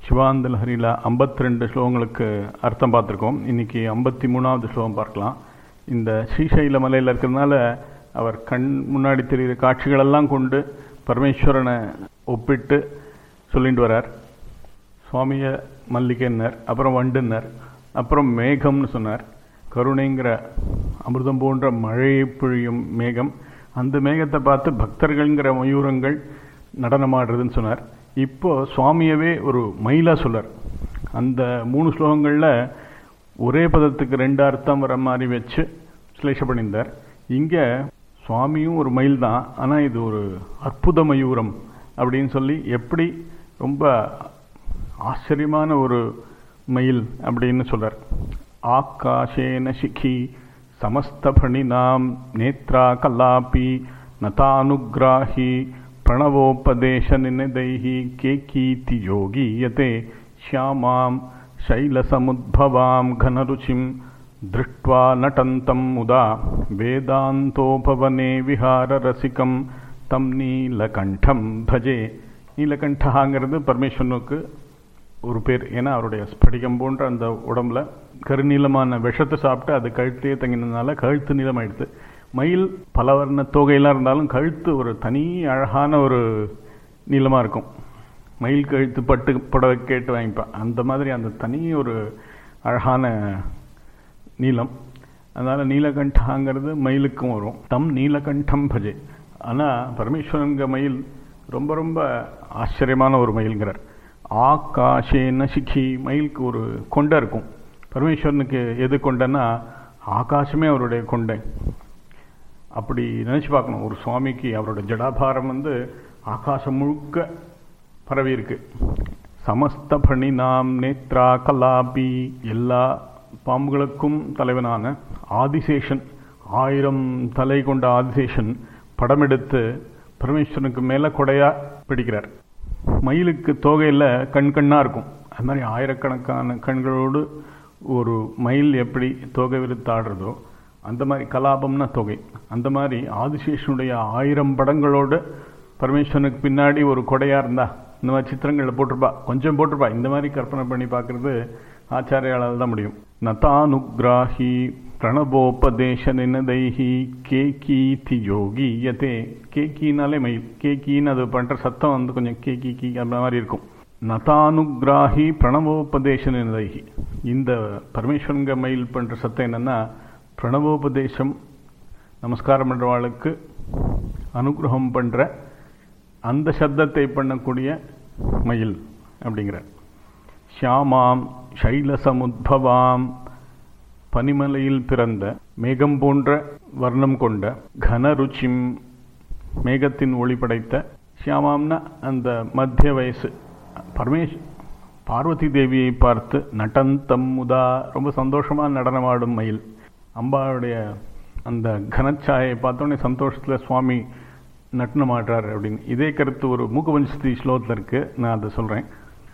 சிவானந்த லஹரியில் ஐம்பத்தி ரெண்டு ஸ்லோகங்களுக்கு அர்த்தம் பார்த்துருக்கோம் இன்னைக்கு ஐம்பத்தி மூணாவது ஸ்லோகம் பார்க்கலாம் இந்த ஸ்ரீசைல மலையில் இருக்கிறதுனால அவர் கண் முன்னாடி தெரிகிற காட்சிகளெல்லாம் கொண்டு பரமேஸ்வரனை ஒப்பிட்டு சொல்லிட்டு வரார் சுவாமிய மல்லிகைன்னர் அப்புறம் வண்டுன்னர் அப்புறம் மேகம்னு சொன்னார் கருணைங்கிற அமிர்தம் போன்ற மழை பொழியும் மேகம் அந்த மேகத்தை பார்த்து பக்தர்கள்ங்கிற மயூரங்கள் நடனமாடுறதுன்னு சொன்னார் இப்போ சுவாமியவே ஒரு மயிலா சொல்லார் அந்த மூணு ஸ்லோகங்களில் ஒரே பதத்துக்கு ரெண்டு அர்த்தம் வர மாதிரி வச்சு சிலேஷ பண்ணியிருந்தார் இங்கே சுவாமியும் ஒரு மயில் தான் ஆனால் இது ஒரு அற்புத மயூரம் அப்படின்னு சொல்லி எப்படி ரொம்ப ஆச்சரியமான ஒரு மயில் அப்படின்னு சொல்றார் ஆகாஷேன சிகி சமஸ்தபணினாம் நேத்ரா கல்லாபி நதானுகிராஹி பிரணவோபதேச நினைதைஹி கேக்கீதி யோகீயதே ஷியாமாம் शैलसमुद्भवां घनरुचिं दृष्ट्वा नटन्तं मुदा वेदान्तोपवने विहाररसिकं தம் நீலகண்டம் பஜே நீலகண்டகாங்கிறது பரமேஸ்வரனுக்கு ஒரு பேர் ஏன்னா அவருடைய ஸ்படிகம் போன்ற அந்த உடம்புல கருநீளமான விஷத்தை சாப்பிட்டு அது கழுத்தையே தங்கினதுனால கழுத்து நீளமாயிடுது மயில் பல வர்ண தோகையெல்லாம் இருந்தாலும் கழுத்து ஒரு தனி அழகான ஒரு நீளமாக இருக்கும் மயில் கழுத்து பட்டு புடவை கேட்டு வாங்கிப்பான் அந்த மாதிரி அந்த தனி ஒரு அழகான நீளம் அதனால் நீலகண்டாங்கிறது மயிலுக்கும் வரும் தம் நீலகண்டம் பஜே ஆனால் பரமேஸ்வரங்க மயில் ரொம்ப ரொம்ப ஆச்சரியமான ஒரு மயில்கிறார் ஆகாஷேன சிக்கி மயிலுக்கு ஒரு கொண்டை இருக்கும் பரமேஸ்வரனுக்கு எது கொண்டைன்னா ஆகாசமே அவருடைய கொண்டை அப்படி நினச்சி பார்க்கணும் ஒரு சுவாமிக்கு அவரோட ஜடாபாரம் வந்து ஆகாசம் முழுக்க பரவி இருக்கு சமஸ்த பணி நாம் நேத்ரா கலாபி எல்லா பாம்புகளுக்கும் தலைவனான ஆதிசேஷன் ஆயிரம் தலை கொண்ட ஆதிசேஷன் படம் எடுத்து பரமேஸ்வரனுக்கு மேலே கொடையா பிடிக்கிறார் மயிலுக்கு தோகையில் கண் கண்ணாக இருக்கும் அது மாதிரி ஆயிரக்கணக்கான கண்களோடு ஒரு மயில் எப்படி தொகை விரித்து ஆடுறதோ அந்த மாதிரி கலாபம்னா தொகை அந்த மாதிரி ஆதிசேஷனுடைய ஆயிரம் படங்களோடு பரமேஸ்வரனுக்கு பின்னாடி ஒரு கொடையாக இருந்தா இந்த மாதிரி சித்திரங்களில் போட்டிருப்பா கொஞ்சம் போட்டிருப்பா இந்த மாதிரி கற்பனை பண்ணி பார்க்குறது ஆச்சாரியாளால் தான் முடியும் நதானுகிராஹி பிரணவோபதேச நினதைஹி கேகீதி யோகியதே கேக்கினாலே மயில் கேக்கின்னு அது பண்ணுற சத்தம் வந்து கொஞ்சம் கேக்கி கீ அந்த மாதிரி இருக்கும் நதானுகிராஹி பிரணவோபதேச நினதைஹி இந்த பரமேஸ்வரங்க மயில் பண்ணுற சத்தம் என்னென்னா பிரணவோபதேசம் நமஸ்காரம் பண்ணுறவாளுக்கு அனுகிரகம் பண்ணுற அந்த சப்தத்தை பண்ணக்கூடிய மயில் அப்படிங்கிறார் ஷியாமாம் சைலசமுத்பவாம் பனிமலையில் பிறந்த மேகம் போன்ற வர்ணம் கொண்ட கனருச்சிம் மேகத்தின் ஒளி படைத்த ஷியாமாம்னா அந்த மத்திய வயசு பரமேஷ் பார்வதி தேவியை பார்த்து நடந்தம் முதா ரொம்ப சந்தோஷமாக நடனமாடும் மயில் அம்பாவுடைய அந்த கனச்சாயை பார்த்தோன்னே சந்தோஷத்தில் சுவாமி நட்டனமாடுறார் அப்படின்னு இதே கருத்து ஒரு மூக்கபஞ்சதி ஸ்லோகத்தில் இருக்கு நான் அதை சொல்கிறேன்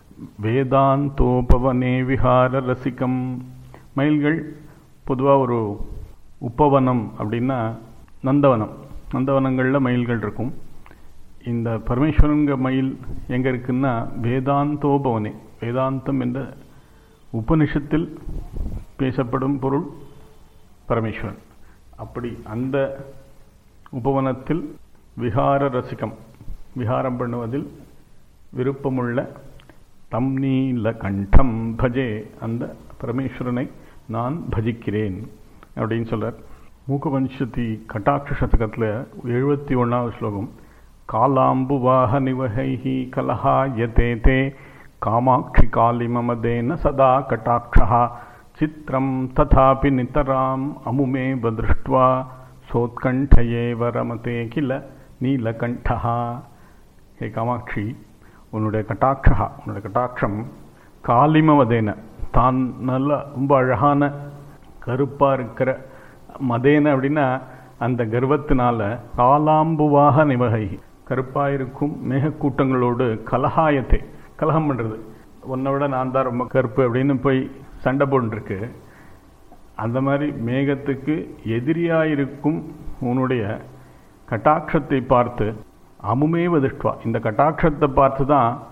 வேதாந்தோபவனே விஹார ரசிகம் மயில்கள் பொதுவாக ஒரு உப்பவனம் அப்படின்னா நந்தவனம் நந்தவனங்களில் மயில்கள் இருக்கும் இந்த பரமேஸ்வரங்க மயில் எங்கே இருக்குன்னா வேதாந்தோபவனே வேதாந்தம் என்ற உபனிஷத்தில் பேசப்படும் பொருள் பரமேஸ்வரன் அப்படி அந்த உபவனத்தில் விகார ரசிகம் விகாரம் பண்ணுவதில் விருப்பமுள்ள தம் நீல கண்டம் பஜே அந்த பரமேஸ்வரனை நான் பஜிக்கிறேன் அப்படின்னு சொல்றார் மூக்கபஞ்சதி கட்டாட்ச சதகத்தில் எழுபத்தி ஒன்றாவது ஸ்லோகம் காலாம்புவாக நிவகைஹி கலஹா யதே தே காமாட்சி காளிமமதேன சதா கட்டாட்சா சித்திரம் ததாபி நித்தராம் அமுமேவ திருஷ்டுவா சோத்கண்டயேவ ரமதே கில நீலகண்டா ஹே காமாட்சி உன்னுடைய கட்டாட்சா உன்னுடைய கட்டாட்சம் காலிமவதேன தான் நல்ல ரொம்ப அழகான கருப்பாக இருக்கிற மதேன அப்படின்னா அந்த கர்வத்தினால காலாம்புவாக நிவகை கருப்பாக இருக்கும் மேகக்கூட்டங்களோடு கலகாயத்தை கலகம் பண்ணுறது உன்னை விட நான் தான் ரொம்ப கருப்பு அப்படின்னு போய் சண்டை போட்டுருக்கு அந்த மாதிரி மேகத்துக்கு எதிரியாக இருக்கும் உன்னுடைய கட்டாட்சத்தை பார்த்து அமுமேவ திருஷ்டுவா இந்த கட்டாட்சத்தை பார்த்து தான்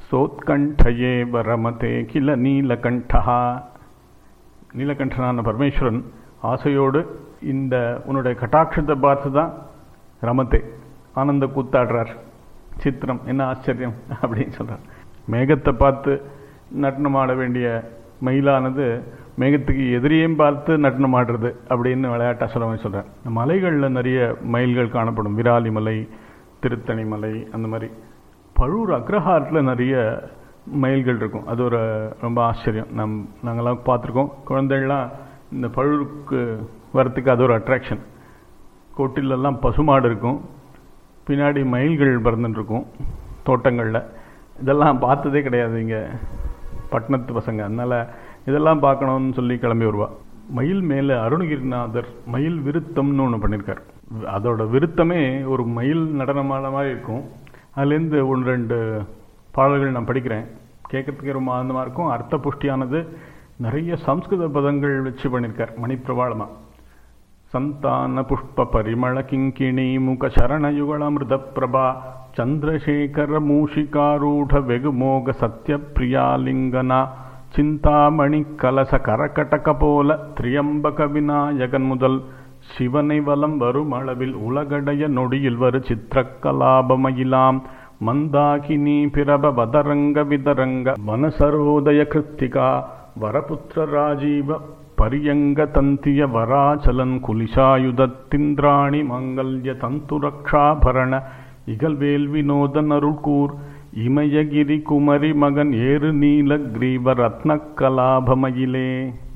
சோத்கண்டயே வரமதே கில நீலகண்டா நீலகண்டனான பரமேஸ்வரன் ஆசையோடு இந்த உன்னுடைய கட்டாட்சத்தை பார்த்து தான் ரமத்தே ஆனந்த கூத்தாடுறார் சித்திரம் என்ன ஆச்சரியம் அப்படின்னு சொல்றார் மேகத்தை பார்த்து நட்டனம் ஆட வேண்டிய மயிலானது மேகத்துக்கு எதிரியும் பார்த்து நட்டனம் ஆடுறது அப்படின்னு விளையாட்டா சொல்ல சொல்றார் மலைகளில் நிறைய மயில்கள் காணப்படும் விராலி மலை திருத்தணி மலை அந்த மாதிரி பழூர் அக்ரஹாரத்தில் நிறைய மயில்கள் இருக்கும் அது ஒரு ரொம்ப ஆச்சரியம் நம் நாங்கள்லாம் பார்த்துருக்கோம் குழந்தைகள்லாம் இந்த பழூருக்கு வரத்துக்கு அது ஒரு அட்ராக்ஷன் கோட்டிலெல்லாம் பசுமாடு இருக்கும் பின்னாடி மயில்கள் பறந்துட்டு இருக்கும் தோட்டங்களில் இதெல்லாம் பார்த்ததே கிடையாது இங்கே பட்டணத்து பசங்க அதனால் இதெல்லாம் பார்க்கணும்னு சொல்லி கிளம்பி வருவா மயில் மேலே அருணகிரிநாதர் மயில் விருத்தம்னு ஒன்று பண்ணியிருக்கார் அதோட விருத்தமே ஒரு மயில் நடனமான மாதிரி இருக்கும் அதுலேருந்து ஒன்று ரெண்டு பாடல்கள் நான் படிக்கிறேன் கேட்கறதுக்கு ரொம்ப ஆனந்தமாக இருக்கும் அர்த்த புஷ்டியானது நிறைய சம்ஸ்கிருத பதங்கள் வச்சு பண்ணியிருக்கார் மணிப்பிரபாளமாக ಸಂತಾನ ಪುಷ್ಪ ಪರಿಮಳ ಕಿಂಕಿಣಿ ಮುಖ ಶರಣಯುಗಳಮೃತ ಪ್ರಭಾ ಚಂದ್ರಶೇಖರ ಮೂಷಿಕಾರೂಢ ವೆಗುಮೋಗ ಸತ್ಯ ಪ್ರಿಯಾಲಿಂಗನ ಚಿಂತಾಮಣಿ ಕಲಸ ಕರಕಟಕ போல திரியம்பக விநாயகன் முதல் சிவனை வலம் வரும் அளவில் உலகடைய நொடியில் வரு சித்திரக்கலாபமயிலாம் மந்தாகினி பிரப வதரங்க விதரங்க வனசரோதய கிருத்திகா வரபுத்திர ராஜீவ பரியங்க தந்திய வராச்சலன் குலிஷாயுதத்திந்திராணி மங்கல்ய தந்துரக்ஷாபரண இகல்வேல் வினோதன் அருள்கூர் இமயகிரி குமரி மகன் ஏறு நீல கிரீவ ரத்ன கலாபமயிலே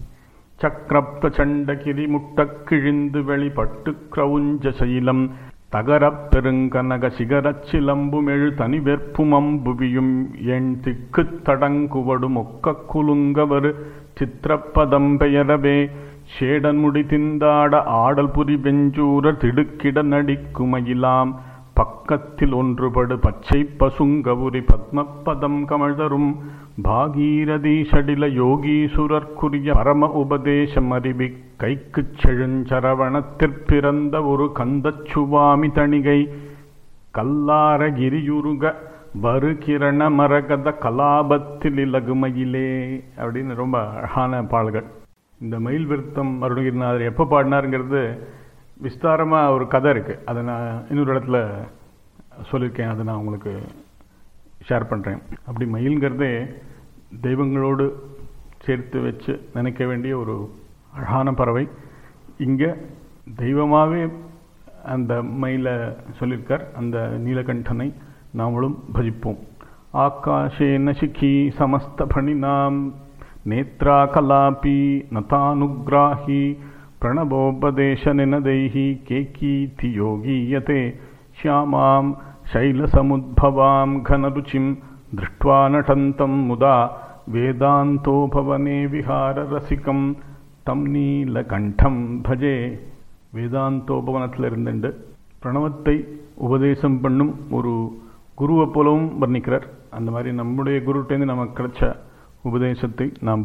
சக்கரப்ரச்சண்டகிரி முட்டக் கிழிந்து வெளிப்பட்டு கிரவுஞ்ச சைலம் தகரப் பெருங்கனக சிகரச் சிலம்புமெழு தனி வெற்பும் அம்புவியும் எண் திக்குத் தடங்குவடும் ஒக்க குலுங்கவரு சித்திரப்பதம் பெயரவே ஷேடன் முடி திந்தாட ஆடல் புரி வெஞ்சூர திடுக்கிட நடிக்குமயிலாம் பக்கத்தில் ஒன்றுபடு பச்சை பசுங்கவுரி பத்மபதம் கமழ்தரும் பாகீரதி ஷடில யோகீசுரற்குரிய பரம உபதேசம் அறிவி கைக்குச் செழுஞ்சரவணத்திற்பிறந்த ஒரு கந்தச்சுவாமி தணிகை கல்லார கிரியுருக வருகிரண மரகத கலாபத்தில் இலகுமயிலே அப்படின்னு ரொம்ப அழகான பாடல்கள் இந்த மயில் விருத்தம் அருணகிரிநாதர் எப்போ பாடினாருங்கிறது விஸ்தாரமாக ஒரு கதை இருக்குது அதை நான் இன்னொரு இடத்துல சொல்லியிருக்கேன் அதை நான் உங்களுக்கு ஷேர் பண்ணுறேன் அப்படி மயில்ங்கிறதே தெய்வங்களோடு சேர்த்து வச்சு நினைக்க வேண்டிய ஒரு அழகான பறவை இங்கே தெய்வமாகவே அந்த மயிலை சொல்லியிருக்கார் அந்த நீலகண்டனை நாமளும் பஜிப்போம் ஆகாஷேன சிகி சமஸ்தபணினாம் நேத்ரா கலாபி நதானுகிராஹி प्रणवोपदेशनिनदैः केकीति योगीयते श्यामां शैलसमुद्भवां घनरुचिं दृष्ट्वा नटन्तं मुदा वेदान्तोपवने विहाररसिकं தம் நீலகண்டம் பஜே வேதாந்தோபவனத்தில் இருந்துண்டு பிரணவத்தை உபதேசம் பண்ணும் ஒரு குருவை போலவும் வர்ணிக்கிறார் அந்த மாதிரி நம்முடைய குருட்டேருந்து நமக்கு கிடைச்ச உபதேசத்தை நாம்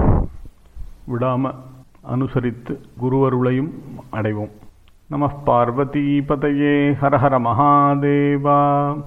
விடாமல் அனுசரித்து குருவருளையும் அடைவோம் நம பார்வதி பதையே ஹர ஹர மகாதேவா